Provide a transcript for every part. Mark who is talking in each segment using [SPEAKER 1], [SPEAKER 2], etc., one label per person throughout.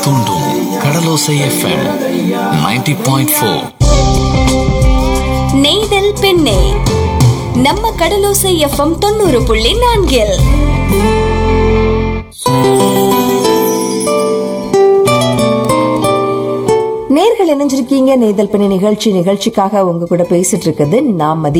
[SPEAKER 1] தூண்டும் கடலோசை FM 90.4 point four
[SPEAKER 2] நெய்தல் பெண்ணே நம்ம கடலோசை எஃப்எம் தொண்ணூறு புள்ளி நான்கில்
[SPEAKER 3] நேர்கள் இணைஞ்சிருக்கீங்க நெய்தல் பெண்ணை நிகழ்ச்சி நிகழ்ச்சிக்காக உங்க கூட பேசிட்டு இருக்குது நாமதி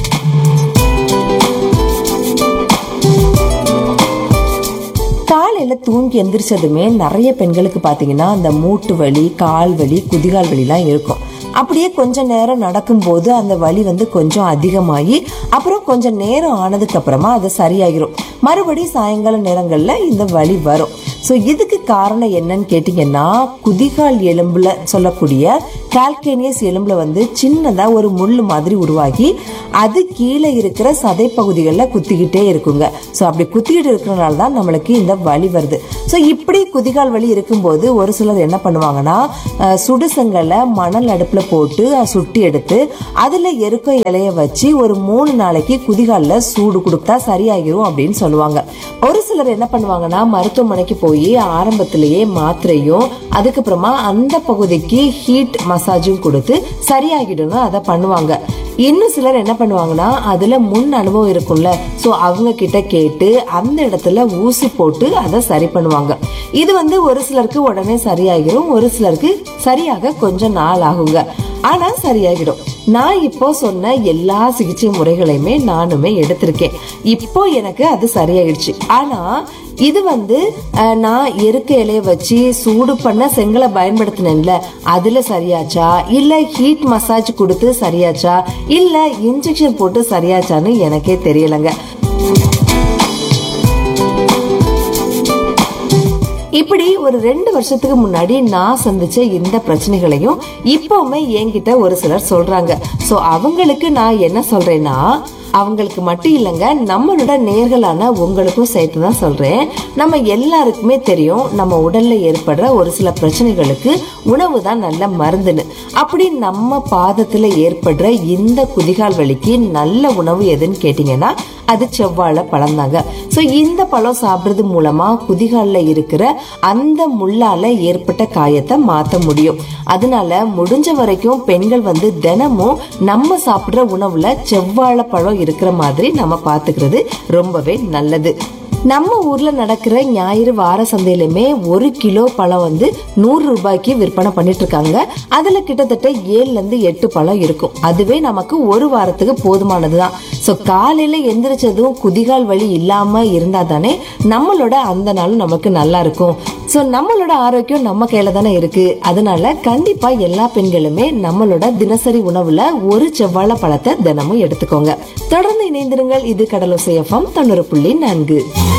[SPEAKER 3] காலையில தூங்கி எந்திரிச்சதுமே நிறைய பெண்களுக்கு பாத்தீங்கன்னா அந்த மூட்டு வலி கால் வலி குதிகால் வலிலாம் இருக்கும் அப்படியே கொஞ்ச நேரம் நடக்கும்போது அந்த வலி வந்து கொஞ்சம் அதிகமாகி அப்புறம் கொஞ்சம் நேரம் ஆனதுக்கு அப்புறமா அது சரியாகிரும் மறுபடியும் சாயங்கால நேரங்கள்ல இந்த வலி வரும் ஸோ இதுக்கு காரணம் என்னன்னு கேட்டிங்கன்னா குதிகால் எலும்புல சொல்லக்கூடிய கால்கேனியஸ் எலும்புல வந்து சின்னதா ஒரு முள் மாதிரி உருவாகி அது கீழே இருக்கிற சதை பகுதிகளில் குத்திக்கிட்டே இருக்குங்க ஸோ அப்படி குத்திக்கிட்டு இருக்கிறனால தான் நம்மளுக்கு இந்த வலி வருது ஸோ இப்படி குதிகால் வலி இருக்கும்போது ஒரு சிலர் என்ன பண்ணுவாங்கன்னா அஹ், சுடுசங்கல்ல மணல் அடுப்பில் போட்டு அஹ், சுட்டி எடுத்து அதில் எருக்க இலைய வச்சு ஒரு மூணு நாளைக்கு குதிகாலில் சூடு கொடுத்தா சரியாகிரும் அப்படின்னு சொல்லுவாங்க ஒரு சிலர் என்ன பண்ணுவாங்கன்னா மருத்துவமனைக்கு போய் ஆரம்பத்திலேயே மாத்திரையும் அதுக்கப்புறமா அந்த பகுதிக்கு ஹீட் மசாஜும் கொடுத்து சரியாகிடும்னு அதை பண்ணுவாங்க இன்னும் சிலர் என்ன பண்ணுவாங்கன்னா அதுல முன் அனுபவம் இருக்கும்ல சோ அவங்க கிட்ட கேட்டு அந்த இடத்துல ஊசி போட்டு அதை சரி பண்ணுவாங்க இது வந்து ஒரு சிலருக்கு உடனே சரியாகிரும் ஒரு சிலருக்கு சரியாக கொஞ்சம் நாள் ஆகுங்க ஆனா சரியாகிடும் நான் இப்போ சொன்ன எல்லா சிகிச்சை முறைகளையுமே நானுமே எடுத்திருக்கேன் இப்போ எனக்கு அது சரியாயிடுச்சு ஆனா இது வந்து அஹ், நான் எருக்க இலைய வச்சு சூடு பண்ண செங்கலை பயன்படுத்தினேன்ல அதுல சரியாச்சா இல்ல ஹீட் மசாஜ் கொடுத்து சரியாச்சா இல்ல இன்ஜெக்ஷன் போட்டு சரியாச்சான்னு எனக்கே தெரியலங்க இப்படி ஒரு ரெண்டு வருஷத்துக்கு முன்னாடி நான் சந்திச்ச இந்த பிரச்சனைகளையும் இப்பவுமே என்கிட்ட ஒரு சிலர் சொல்றாங்க சோ அவங்களுக்கு நான் என்ன சொல்றேன்னா அவங்களுக்கு மட்டும் இல்லைங்க நம்மளோட நேர்களான உங்களுக்கும் சேர்த்து தான் சொல்றேன் நம்ம எல்லாருக்குமே தெரியும் நம்ம உடல்ல ஏற்படுற ஒரு சில பிரச்சனைகளுக்கு உணவு தான் நல்ல மருந்துன்னு அப்படி நம்ம பாதத்துல ஏற்படுற இந்த குதிகால் வலிக்கு நல்ல உணவு எதுன்னு கேட்டீங்கன்னா அது செவ்வாழை பழம் தாங்க ஸோ இந்த பழம் சாப்பிட்றது மூலமா குதிகால்ல இருக்கிற அந்த முள்ளால ஏற்பட்ட காயத்தை மாத்த முடியும் அதனால முடிஞ்ச வரைக்கும் பெண்கள் வந்து தினமும் நம்ம சாப்பிடுற உணவுல செவ்வாழை பழம் இருக்கிற மாதிரி நம்ம பாத்துக்கிறது ரொம்பவே நல்லது நம்ம ஊர்ல நடக்கிற ஞாயிறு வார சந்தையிலுமே ஒரு கிலோ பழம் வந்து நூறு ரூபாய்க்கு விற்பனை பண்ணிட்டு இருக்காங்க அதுல கிட்டத்தட்ட ஏழுல இருந்து எட்டு பழம் இருக்கும் அதுவே நமக்கு ஒரு வாரத்துக்கு போதுமானதுதான் சோ காலையில எந்திரிச்சதும் குதிகால் வலி இல்லாம இருந்தா தானே நம்மளோட அந்த நாளும் நமக்கு நல்லா இருக்கும் சோ நம்மளோட ஆரோக்கியம் நம்ம கையில தானே இருக்கு அதனால கண்டிப்பா எல்லா பெண்களுமே நம்மளோட தினசரி உணவுல ஒரு செவ்வாழை பழத்தை தினமும் எடுத்துக்கோங்க தொடர்ந்து இணைந்திருங்கள் இது கடலோசை எஃப்எம் தொண்ணூறு புள்ளி நான்கு